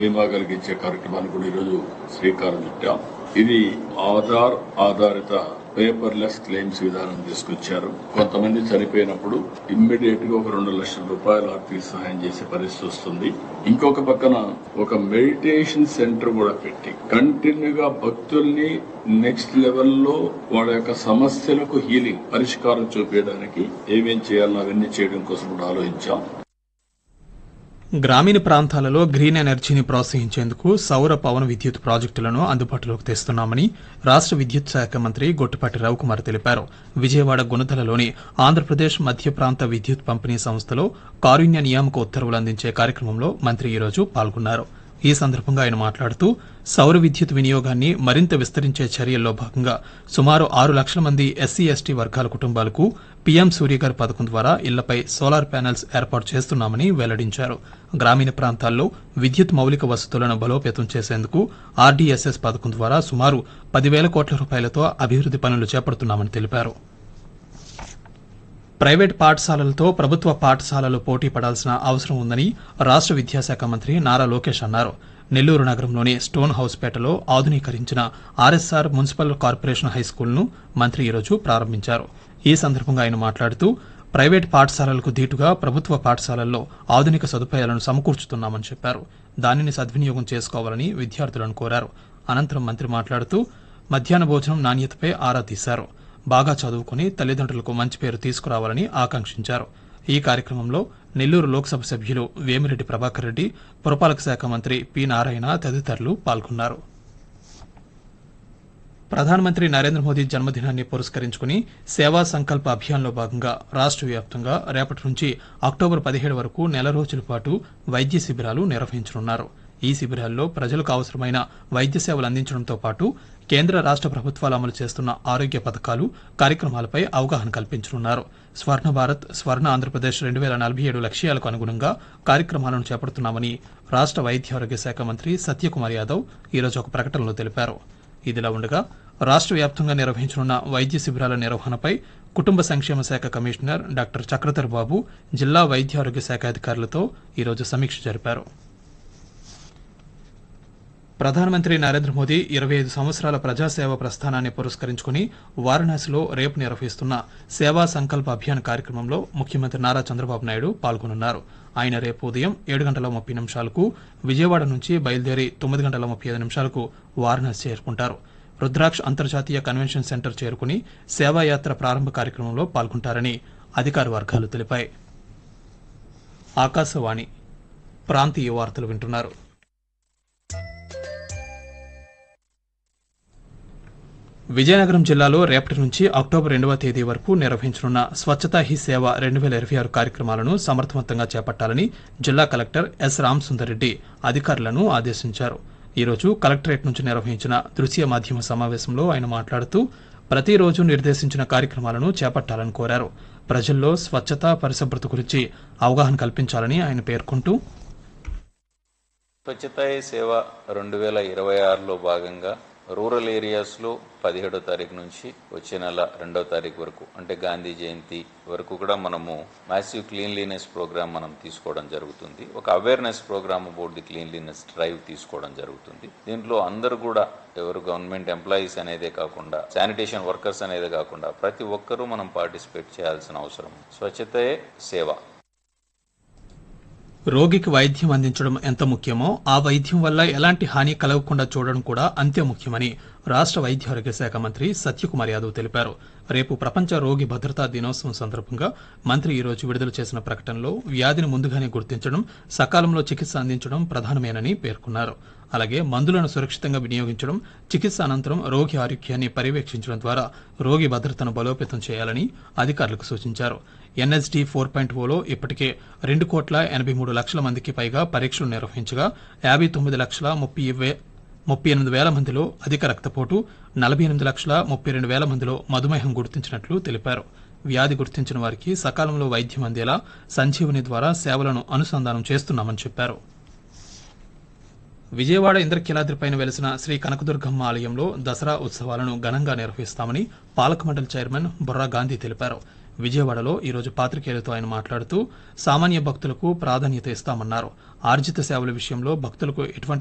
బీమా కలిగించే కార్యక్రమాన్ని కూడా ఈరోజు శ్రీకారం చుట్టాం ఇది ఆధార్ ఆధారిత పేపర్లెస్ క్లెయిమ్స్ విధానం తీసుకొచ్చారు కొంతమంది చనిపోయినప్పుడు ఇమ్మీడియట్ గా ఒక రెండు లక్షల రూపాయలు ఆర్థిక సహాయం చేసే పరిస్థితి వస్తుంది ఇంకొక పక్కన ఒక మెడిటేషన్ సెంటర్ కూడా పెట్టి కంటిన్యూగా భక్తుల్ని నెక్స్ట్ లెవెల్లో వాళ్ళ యొక్క సమస్యలకు హీలింగ్ పరిష్కారం చూపించడానికి ఏమేం చేయాలో అవన్నీ చేయడం కోసం కూడా ఆలోచించాం గ్రామీణ ప్రాంతాలలో గ్రీన్ ఎనర్జీని ప్రోత్సహించేందుకు సౌర పవన విద్యుత్ ప్రాజెక్టులను అందుబాటులోకి తెస్తున్నామని రాష్ట్ర విద్యుత్ శాఖ మంత్రి గొట్టిపాటి రవికుమార్ తెలిపారు విజయవాడ గుణదలలోని ఆంధ్రప్రదేశ్ మధ్య ప్రాంత విద్యుత్ పంపిణీ సంస్థలో కారుణ్య నియామక ఉత్తర్వులు అందించే కార్యక్రమంలో మంత్రి ఈరోజు పాల్గొన్నారు ఈ సందర్భంగా ఆయన మాట్లాడుతూ సౌర విద్యుత్ వినియోగాన్ని మరింత విస్తరించే చర్యల్లో భాగంగా సుమారు ఆరు లక్షల మంది ఎస్సీ ఎస్టీ వర్గాల కుటుంబాలకు పీఎం సూర్యగర్ పథకం ద్వారా ఇళ్లపై సోలార్ ప్యానెల్స్ ఏర్పాటు చేస్తున్నామని వెల్లడించారు గ్రామీణ ప్రాంతాల్లో విద్యుత్ మౌలిక వసతులను బలోపేతం చేసేందుకు ఆర్డీఎస్ఎస్ పథకం ద్వారా సుమారు పదివేల కోట్ల రూపాయలతో అభివృద్ది పనులు చేపడుతున్నామని తెలిపారు ప్రైవేట్ పాఠశాలలతో ప్రభుత్వ పాఠశాలలు పోటీ పడాల్సిన అవసరం ఉందని రాష్ట్ర విద్యాశాఖ మంత్రి నారా లోకేష్ అన్నారు నెల్లూరు నగరంలోని స్టోన్ హౌస్పేటలో ఆధునీకరించిన ఆర్ఎస్ఆర్ మున్సిపల్ కార్పొరేషన్ హైస్కూల్ను మంత్రి ఈరోజు ప్రారంభించారు ఈ సందర్భంగా ఆయన మాట్లాడుతూ ప్రైవేట్ పాఠశాలలకు ధీటుగా ప్రభుత్వ పాఠశాలల్లో ఆధునిక సదుపాయాలను సమకూర్చుతున్నామని చెప్పారు దానిని సద్వినియోగం చేసుకోవాలని విద్యార్థులను కోరారు అనంతరం మంత్రి మాట్లాడుతూ మధ్యాహ్న భోజనం నాణ్యతపై ఆరా తీశారు బాగా చదువుకుని తల్లిదండ్రులకు మంచి పేరు తీసుకురావాలని ఆకాంక్షించారు ఈ కార్యక్రమంలో నెల్లూరు లోక్సభ సభ్యులు వేమిరెడ్డి ప్రభాకర్ రెడ్డి పురపాలక శాఖ మంత్రి పి నారాయణ తదితరులు పాల్గొన్నారు ప్రధానమంత్రి నరేంద్ర మోదీ జన్మదినాన్ని పురస్కరించుకుని సేవా సంకల్ప అభియాన్లో భాగంగా రాష్ట్ర వ్యాప్తంగా రేపటి నుంచి అక్టోబర్ పదిహేడు వరకు నెల రోజుల పాటు వైద్య శిబిరాలు నిర్వహించనున్నారు ఈ శిబిరాల్లో ప్రజలకు అవసరమైన వైద్య సేవలు అందించడంతో పాటు కేంద్ర రాష్ట్ర ప్రభుత్వాలు అమలు చేస్తున్న ఆరోగ్య పథకాలు కార్యక్రమాలపై అవగాహన కల్పించనున్నారు స్వర్ణ భారత్ స్వర్ణ ఆంధ్రప్రదేశ్ రెండు వేల నలభై ఏడు లక్ష్యాలకు అనుగుణంగా కార్యక్రమాలను చేపడుతున్నామని రాష్ట్ర వైద్య ఆరోగ్య శాఖ మంత్రి సత్యకుమార్ యాదవ్ ఈరోజు ఒక ప్రకటనలో తెలిపారు ఇదిలా ఉండగా రాష్ట్ర వ్యాప్తంగా నిర్వహించనున్న వైద్య శిబిరాల నిర్వహణపై కుటుంబ సంక్షేమ శాఖ కమిషనర్ డాక్టర్ చక్రధర్ బాబు జిల్లా వైద్య ఆరోగ్య శాఖ అధికారులతో ఈరోజు సమీక్ష జరిపారు ప్రధానమంత్రి నరేంద్ర మోదీ ఇరవై ఐదు సంవత్సరాల ప్రజాసేవ ప్రస్థానాన్ని పురస్కరించుకుని వారణాసిలో రేపు నిర్వహిస్తున్న సేవా సంకల్ప అభియాన్ కార్యక్రమంలో ముఖ్యమంత్రి నారా చంద్రబాబు నాయుడు పాల్గొనున్నారు ఆయన రేపు ఉదయం ఏడు గంటల ముప్పై నిమిషాలకు విజయవాడ నుంచి బయలుదేరి తొమ్మిది గంటల ముప్పై ఐదు నిమిషాలకు వారణాసి చేరుకుంటారు రుద్రాక్ష్ అంతర్జాతీయ కన్వెన్షన్ సెంటర్ చేరుకుని సేవాయాత్ర ప్రారంభ కార్యక్రమంలో పాల్గొంటారని అధికార వర్గాలు తెలిపాయి ఆకాశవాణి ప్రాంతీయ వార్తలు వింటున్నారు విజయనగరం జిల్లాలో రేపటి నుంచి అక్టోబర్ రెండవ తేదీ వరకు నిర్వహించనున్న స్వచ్ఛతా హీ సేవ రెండు వేల ఇరవై ఆరు కార్యక్రమాలను సమర్థవంతంగా చేపట్టాలని జిల్లా కలెక్టర్ ఎస్ రామసుందర్రెడ్డి అధికారులను ఆదేశించారు ఈరోజు కలెక్టరేట్ నుంచి నిర్వహించిన దృశ్య మాధ్యమ సమావేశంలో ఆయన మాట్లాడుతూ ప్రతిరోజు నిర్దేశించిన కార్యక్రమాలను చేపట్టాలని కోరారు ప్రజల్లో స్వచ్ఛత పరిశుభ్రత గురించి అవగాహన కల్పించాలని ఆయన పేర్కొంటూ స్వచ్ఛతా హీ సేవ రెండు వేల ఇరవై ఆరులో భాగంగా రూరల్ ఏరియాస్లో పదిహేడో తారీఖు నుంచి వచ్చే నెల రెండో తారీఖు వరకు అంటే గాంధీ జయంతి వరకు కూడా మనము మ్యాసివ్ క్లీన్లీనెస్ ప్రోగ్రామ్ మనం తీసుకోవడం జరుగుతుంది ఒక awareness programme about the cleanliness drive తీసుకోవడం జరుగుతుంది దీంట్లో అందరూ కూడా ఎవరు గవర్నమెంట్ ఎంప్లాయీస్ అనేదే కాకుండా శానిటేషన్ వర్కర్స్ అనేదే కాకుండా ప్రతి ఒక్కరూ మనం పార్టిసిపేట్ చేయాల్సిన అవసరం స్వచ్ఛతే సేవ రోగికి వైద్యం అందించడం ఎంత ముఖ్యమో ఆ వైద్యం వల్ల ఎలాంటి హాని కలగకుండా చూడడం కూడా అంతే ముఖ్యమని రాష్ట్ర వైద్య ఆరోగ్య శాఖ మంత్రి సత్యకుమార్ యాదవ్ తెలిపారు రేపు ప్రపంచ రోగి భద్రతా దినోత్సవం సందర్భంగా మంత్రి ఈ రోజు విడుదల చేసిన ప్రకటనలో వ్యాధిని ముందుగానే గుర్తించడం సకాలంలో చికిత్స అందించడం ప్రధానమేనని పేర్కొన్నారు అలాగే మందులను సురక్షితంగా వినియోగించడం చికిత్స అనంతరం రోగి ఆరోగ్యాన్ని పర్యవేక్షించడం ద్వారా రోగి భద్రతను బలోపేతం చేయాలని అధికారులకు సూచించారు ఎన్ఎస్డి ఫోర్ పాయింట్ ఓలో ఇప్పటికే రెండు కోట్ల ఎనభై మూడు లక్షల మందికి పైగా పరీక్షలు నిర్వహించగా యాభై తొమ్మిది లక్షల ముప్పై వే ముప్పై ఎనిమిది వేల మందిలో అధిక రక్తపోటు నలభై ఎనిమిది లక్షల ముప్పై రెండు వేల మందిలో మధుమేహం గుర్తించినట్లు తెలిపారు వ్యాధి గుర్తించిన వారికి సకాలంలో వైద్యం అందేలా సంజీవని ద్వారా సేవలను అనుసంధానం చేస్తున్నామని చెప్పారు విజయవాడ ఇంద్రకీలాద్రిపైన వెలిసిన శ్రీ కనకదుర్గమ్మ ఆలయంలో దసరా ఉత్సవాలను ఘనంగా నిర్వహిస్తామని పాలక మండలి చైర్మన్ బుర్రా గాంధీ తెలిపారు విజయవాడలో ఈరోజు పాత్రికేయులతో ఆయన మాట్లాడుతూ సామాన్య భక్తులకు ప్రాధాన్యత ఇస్తామన్నారు ఆర్జిత సేవల విషయంలో భక్తులకు ఎటువంటి